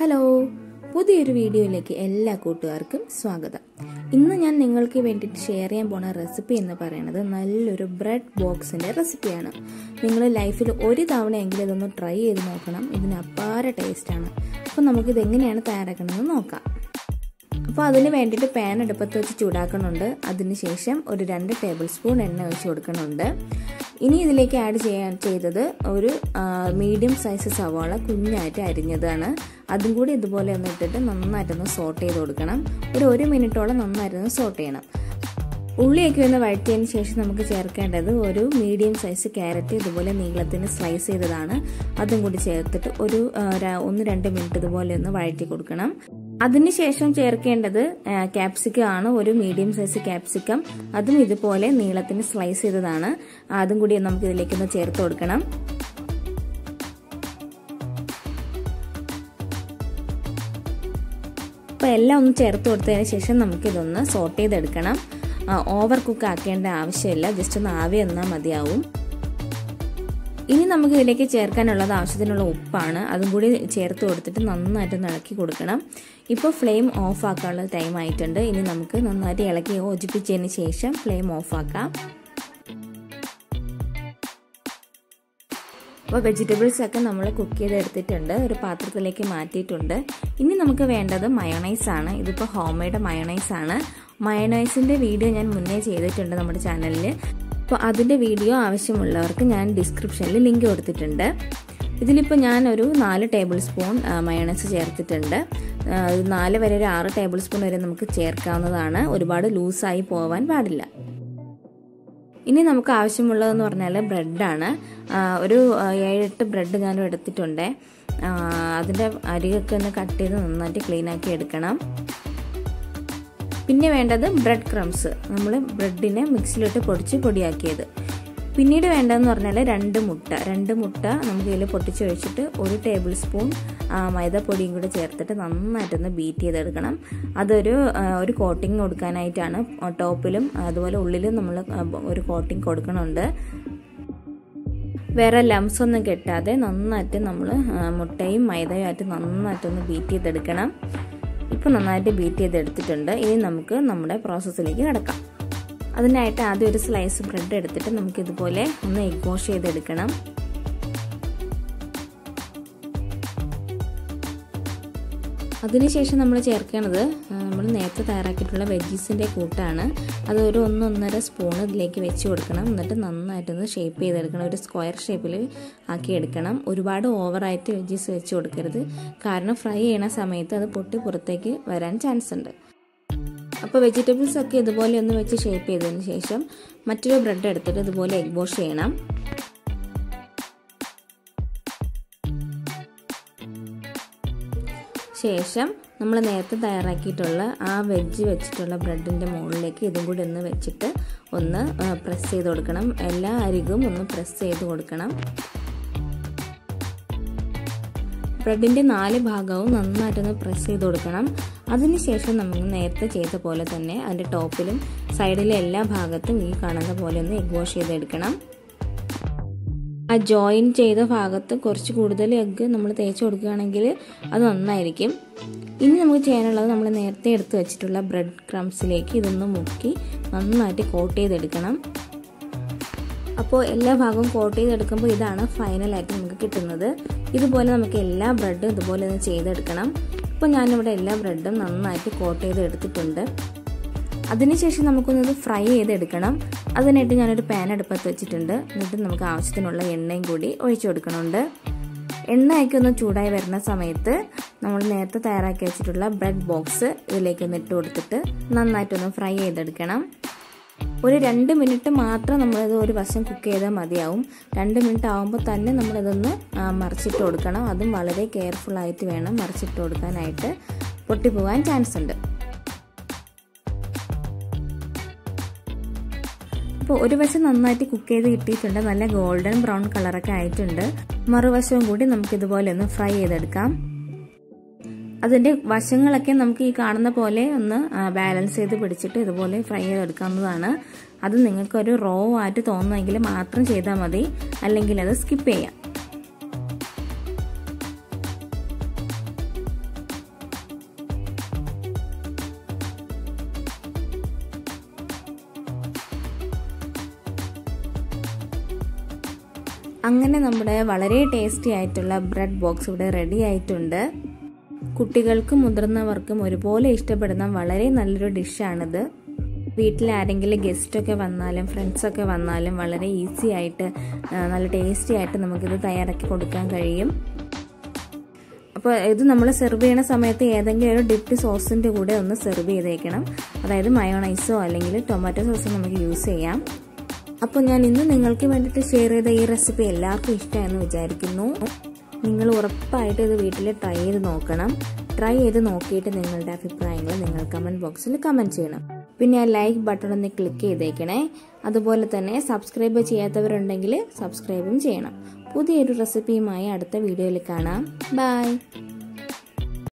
hello പുതിയൊരു വീഡിയോയിലേക്ക് എല്ലാ കൂട്ടുകാർക്കും സ്വാഗതം ഇന്ന് ഞാൻ നിങ്ങൾക്ക് വേണ്ടിയിട്ട് ഷെയർ ചെയ്യാൻ പോണ റെസിപ്പി എന്ന് പറയുന്നത് നല്ലൊരു ബ്രെഡ് ബോക്സിൻ്റെ റെസിപ്പിയാണ് നിങ്ങൾ ലൈഫിൽ ഒരു തവണയെങ്കിലും ഇതൊന്ന് ട്രൈ ചെയ്ത് നോക്കണം ഇതിന് അപ്പാര ടേസ്റ്റാണ് അപ്പോൾ നമുക്കിത് എങ്ങനെയാണ് തയ്യാറാക്കണമെന്ന് നോക്കാം അപ്പോൾ അതിന് വേണ്ടിയിട്ട് പാൻ അടുപ്പത്ത് വെച്ച് ചൂടാക്കുന്നുണ്ട് അതിനുശേഷം ഒരു രണ്ട് ടേബിൾ സ്പൂൺ എണ്ണ ഒഴിച്ച് കൊടുക്കുന്നുണ്ട് ഇനി ഇതിലേക്ക് ആഡ് ചെയ്യാൻ ചെയ്തത് ഒരു മീഡിയം സൈസ് സവാള കുഞ്ഞായിട്ട് അരിഞ്ഞതാണ് അതും കൂടി ഇതുപോലെ ഒന്ന് ഇട്ടിട്ട് നന്നായിട്ടൊന്ന് സോട്ട് ചെയ്ത് കൊടുക്കണം ഒരു ഒരു മിനിറ്റോളം നന്നായിട്ടൊന്ന് സോട്ട് ചെയ്യണം ഉള്ളിയൊക്കെ ഒന്ന് വഴറ്റിയതിന് ശേഷം നമുക്ക് ചേർക്കേണ്ടത് ഒരു മീഡിയം സൈസ് ക്യാരറ്റ് ഇതുപോലെ നീളത്തിന് സ്ലൈസ് ചെയ്തതാണ് അതും കൂടി ചേർത്തിട്ട് ഒരു ഒന്ന് രണ്ട് മിനിറ്റ് ഇതുപോലെ ഒന്ന് വഴറ്റി കൊടുക്കണം അതിനുശേഷം ചേർക്കേണ്ടത് ക്യാപ്സിക്കം ആണ് ഒരു മീഡിയം സൈസ് ക്യാപ്സിക്കം അതും ഇതുപോലെ നീളത്തിന് സ്ലൈസ് ചെയ്തതാണ് അതും കൂടി നമുക്ക് ഇതിലേക്കൊന്ന് ചേർത്ത് കൊടുക്കണം അപ്പോൾ എല്ലാം ഒന്ന് ചേർത്ത് കൊടുത്തതിന് ശേഷം നമുക്കിതൊന്ന് സോട്ട് ചെയ്തെടുക്കണം ഓവർ കുക്ക് ആക്കേണ്ട ആവശ്യമില്ല ജസ്റ്റ് ഒന്ന് ആവി എന്നാൽ മതിയാവും ഇനി നമുക്ക് ഇതിലേക്ക് ചേർക്കാനുള്ളത് ആവശ്യത്തിനുള്ള ഉപ്പാണ് അതും കൂടി ചേർത്ത് കൊടുത്തിട്ട് നന്നായിട്ട് ഇളക്കി കൊടുക്കണം ഇപ്പോൾ ഫ്ലെയിം ഓഫ് ആക്കാനുള്ള ടൈം ആയിട്ടുണ്ട് ഇനി നമുക്ക് നന്നായിട്ട് ഇളക്കി യോജിപ്പിച്ചതിന് ശേഷം ഫ്ലെയിം ഓഫ് ആക്കാം അപ്പോൾ വെജിറ്റബിൾസ് ഒക്കെ നമ്മൾ കുക്ക് ചെയ്തെടുത്തിട്ടുണ്ട് ഒരു പാത്രത്തിലേക്ക് മാറ്റിയിട്ടുണ്ട് ഇനി നമുക്ക് വേണ്ടത് മയോണൈസ് ആണ് ഇതിപ്പോൾ ഹോം മെയ്ഡ് മയോണൈസ് ആണ് മയോണൈസിൻ്റെ വീഡിയോ ഞാൻ മുന്നേ ചെയ്തിട്ടുണ്ട് നമ്മുടെ ചാനലിൽ അപ്പോൾ അതിൻ്റെ വീഡിയോ ആവശ്യമുള്ളവർക്ക് ഞാൻ ഡിസ്ക്രിപ്ഷനിൽ ലിങ്ക് കൊടുത്തിട്ടുണ്ട് ഇതിലിപ്പോൾ ഞാൻ ഒരു നാല് ടേബിൾ സ്പൂൺ മയോണൈസ് ചേർത്തിട്ടുണ്ട് നാല് വരെ ഒരു ആറ് ടേബിൾ സ്പൂൺ വരെ നമുക്ക് ചേർക്കാവുന്നതാണ് ഒരുപാട് ലൂസായി പോവാൻ പാടില്ല ഇനി നമുക്ക് ആവശ്യമുള്ളതെന്ന് പറഞ്ഞാൽ ബ്രെഡാണ് ഒരു ഏഴെട്ട് ബ്രെഡ് ഞാൻ എടുത്തിട്ടുണ്ട് അതിൻ്റെ അരികൊക്കെ ഒന്ന് കട്ട് ചെയ്ത് നന്നായിട്ട് ക്ലീൻ ആക്കി എടുക്കണം പിന്നെ വേണ്ടത് ബ്രെഡ് ക്രംസ് നമ്മൾ ബ്രെഡിനെ മിക്സിയിലിട്ട് പൊടിച്ച് പൊടിയാക്കിയത് പിന്നീട് വേണ്ടതെന്ന് പറഞ്ഞാൽ രണ്ട് മുട്ട രണ്ട് മുട്ട നമുക്ക് ഇതിൽ പൊട്ടിച്ച് ഒഴിച്ചിട്ട് ഒരു ടേബിൾ സ്പൂൺ മൈദപ്പൊടിയും കൂടെ ചേർത്തിട്ട് നന്നായിട്ടൊന്ന് ബീറ്റ് ചെയ്തെടുക്കണം അതൊരു ഒരു കോട്ടിങ് കൊടുക്കാനായിട്ടാണ് ടോപ്പിലും അതുപോലെ ഉള്ളിലും നമ്മൾ ഒരു കോട്ടിങ് കൊടുക്കണുണ്ട് വേറെ ലംസ് ഒന്നും കെട്ടാതെ നന്നായിട്ട് നമ്മൾ മുട്ടയും മൈദയും ആയിട്ട് നന്നായിട്ടൊന്ന് ബീറ്റ് ചെയ്തെടുക്കണം ഇപ്പോൾ നന്നായിട്ട് ബീറ്റ് ചെയ്തെടുത്തിട്ടുണ്ട് ഇനി നമുക്ക് നമ്മുടെ പ്രോസസ്സിലേക്ക് കിടക്കാം അതിനായിട്ട് ആദ്യം ഒരു സ്ലൈസ് ബ്രെഡ് എടുത്തിട്ട് നമുക്ക് ഇതുപോലെ ഒന്ന് എഗ് വാഷ് ചെയ്തെടുക്കണം അതിനുശേഷം നമ്മൾ ചേർക്കുന്നത് നമ്മൾ നേരത്തെ തയ്യാറാക്കിയിട്ടുള്ള വെജീസിൻ്റെ കൂട്ടാണ് അത് ഒരു ഒന്നൊന്നര സ്പൂൺ ഇതിലേക്ക് വെച്ച് കൊടുക്കണം എന്നിട്ട് നന്നായിട്ടൊന്ന് ഷേപ്പ് ചെയ്തെടുക്കണം ഒരു സ്ക്വയർ ഷേപ്പിൽ ആക്കി എടുക്കണം ഒരുപാട് ഓവറായിട്ട് വെജീസ് വെച്ച് കൊടുക്കരുത് കാരണം ഫ്രൈ ചെയ്യണ സമയത്ത് അത് പൊട്ടി പുറത്തേക്ക് വരാൻ ചാൻസ് ഉണ്ട് അപ്പോൾ വെജിറ്റബിൾസ് ഒക്കെ ഇതുപോലെ ഒന്ന് വെച്ച് ഷേപ്പ് ചെയ്തതിന് ശേഷം മറ്റൊരു ബ്രെഡ് എടുത്തിട്ട് ഇതുപോലെ എഗ് വാഷ് ചെയ്യണം ശേഷം നമ്മൾ നേരത്തെ തയ്യാറാക്കിയിട്ടുള്ള ആ വെജ് വെച്ചിട്ടുള്ള ബ്രെഡിൻ്റെ മുകളിലേക്ക് ഇതും കൂടി ഒന്ന് വെച്ചിട്ട് ഒന്ന് പ്രസ് ചെയ്ത് കൊടുക്കണം എല്ലാ അരികും ഒന്ന് പ്രസ് ചെയ്ത് കൊടുക്കണം ബ്രെഡിൻ്റെ നാല് ഭാഗവും നന്നായിട്ടൊന്ന് പ്രസ് ചെയ്ത് കൊടുക്കണം അതിനുശേഷം നമുക്ക് നേരത്തെ ചെയ്ത പോലെ തന്നെ അതിൻ്റെ ടോപ്പിലും സൈഡിലെ എല്ലാ ഭാഗത്തും ഈ കാണുന്ന പോലെ ഒന്ന് എഗ് വാഷ് ചെയ്തെടുക്കണം ആ ജോയിൻ ചെയ്ത ഭാഗത്ത് കുറച്ച് കൂടുതൽ എഗ്ഗ് നമ്മൾ തേച്ച് കൊടുക്കുകയാണെങ്കിൽ അത് നന്നായിരിക്കും ഇനി നമുക്ക് ചെയ്യാനുള്ളത് നമ്മൾ നേരത്തെ എടുത്ത് വെച്ചിട്ടുള്ള ബ്രെഡ് ക്രംസിലേക്ക് ഇതൊന്ന് മുക്കി നന്നായിട്ട് കോട്ട് ചെയ്തെടുക്കണം അപ്പോൾ എല്ലാ ഭാഗവും കോട്ട് ചെയ്തെടുക്കുമ്പോൾ ഇതാണ് ഫൈനലായിട്ട് നമുക്ക് കിട്ടുന്നത് ഇതുപോലെ നമുക്ക് എല്ലാ ബ്രെഡും ഇതുപോലെ ഒന്ന് ചെയ്തെടുക്കണം ഇപ്പോൾ ഞാനിവിടെ എല്ലാ ബ്രെഡും നന്നായിട്ട് കോട്ട് ചെയ്ത് എടുത്തിട്ടുണ്ട് അതിനുശേഷം നമുക്കൊന്നത് ഫ്രൈ ചെയ്തെടുക്കണം അതിനായിട്ട് ഞാനൊരു പാൻ അടുപ്പത്ത് വെച്ചിട്ടുണ്ട് എന്നിട്ട് നമുക്ക് ആവശ്യത്തിനുള്ള എണ്ണയും കൂടി ഒഴിച്ചു കൊടുക്കണമുണ്ട് എണ്ണയൊക്കെ ഒന്ന് ചൂടായി വരുന്ന സമയത്ത് നമ്മൾ നേരത്തെ തയ്യാറാക്കി വെച്ചിട്ടുള്ള ബ്രെഡ് ബോക്സ് ഇതിലേക്ക് ഒന്ന് ഇട്ട് കൊടുത്തിട്ട് നന്നായിട്ടൊന്ന് ഫ്രൈ ചെയ്തെടുക്കണം ഒരു രണ്ട് മിനിറ്റ് മാത്രം നമ്മളിത് ഒരു വശം കുക്ക് ചെയ്താൽ മതിയാവും രണ്ട് മിനിറ്റ് ആകുമ്പോൾ തന്നെ നമ്മളിതൊന്ന് മറിച്ചിട്ട് കൊടുക്കണം അതും വളരെ കെയർഫുൾ ആയിട്ട് വേണം മറിച്ചിട്ട് കൊടുക്കാനായിട്ട് പൊട്ടിപ്പോകാൻ ചാൻസ് ഉണ്ട് അപ്പോൾ ഒരു വശം നന്നായിട്ട് കുക്ക് ചെയ്ത് കിട്ടിയിട്ടുണ്ട് നല്ല ഗോൾഡൻ ബ്രൗൺ കളറൊക്കെ ആയിട്ടുണ്ട് മറുവശവും കൂടി നമുക്ക് ഇതുപോലെ ഒന്ന് ഫ്രൈ ചെയ്തെടുക്കാം അതിൻ്റെ വശങ്ങളൊക്കെ നമുക്ക് ഈ കാണുന്ന പോലെ ഒന്ന് ബാലൻസ് ചെയ്ത് പിടിച്ചിട്ട് ഇതുപോലെ ഫ്രൈ ചെയ്തെടുക്കാവുന്നതാണ് അത് നിങ്ങൾക്കൊരു റോ ആയിട്ട് തോന്നുമെങ്കിൽ മാത്രം ചെയ്താൽ മതി അല്ലെങ്കിൽ അത് സ്കിപ്പ് ചെയ്യാം അങ്ങനെ നമ്മുടെ വളരെ ടേസ്റ്റി ആയിട്ടുള്ള ബ്രെഡ് ബോക്സ് ഇവിടെ റെഡി ആയിട്ടുണ്ട് കുട്ടികൾക്കും മുതിർന്നവർക്കും ഒരുപോലെ ഇഷ്ടപ്പെടുന്ന വളരെ നല്ലൊരു ഡിഷാണിത് വീട്ടിൽ ആരെങ്കിലും ഗസ്റ്റൊക്കെ വന്നാലും ഫ്രണ്ട്സൊക്കെ വന്നാലും വളരെ ഈസി ആയിട്ട് നല്ല ടേസ്റ്റി ആയിട്ട് നമുക്കിത് തയ്യാറാക്കി കൊടുക്കാൻ കഴിയും അപ്പോൾ ഇത് നമ്മൾ സെർവ് ചെയ്യണ സമയത്ത് ഏതെങ്കിലും ഒരു ഡിപ്പ് സോസിൻ്റെ കൂടെ ഒന്ന് സെർവ് ചെയ്തേക്കണം അതായത് മയോണൈസോ അല്ലെങ്കിൽ ടൊമാറ്റോ സോസോ നമുക്ക് യൂസ് ചെയ്യാം അപ്പോൾ ഞാൻ ഇന്ന് നിങ്ങൾക്ക് വേണ്ടിയിട്ട് ഷെയർ ചെയ്ത ഈ റെസിപ്പി എല്ലാവർക്കും ഇഷ്ടമായെന്ന് വിചാരിക്കുന്നു നിങ്ങൾ ഉറപ്പായിട്ട് ഇത് വീട്ടിൽ ട്രൈ ചെയ്ത് നോക്കണം ട്രൈ ചെയ്ത് നോക്കിയിട്ട് നിങ്ങളുടെ അഭിപ്രായങ്ങൾ നിങ്ങൾ കമൻറ്റ് ബോക്സിൽ കമൻറ്റ് ചെയ്യണം പിന്നെ ആ ലൈക്ക് ബട്ടൺ ഒന്ന് ക്ലിക്ക് ചെയ്തേക്കണേ അതുപോലെ തന്നെ സബ്സ്ക്രൈബ് ചെയ്യാത്തവരുണ്ടെങ്കിൽ സബ്സ്ക്രൈബും ചെയ്യണം പുതിയൊരു റെസിപ്പിയുമായി അടുത്ത വീഡിയോയിൽ കാണാം ബൈ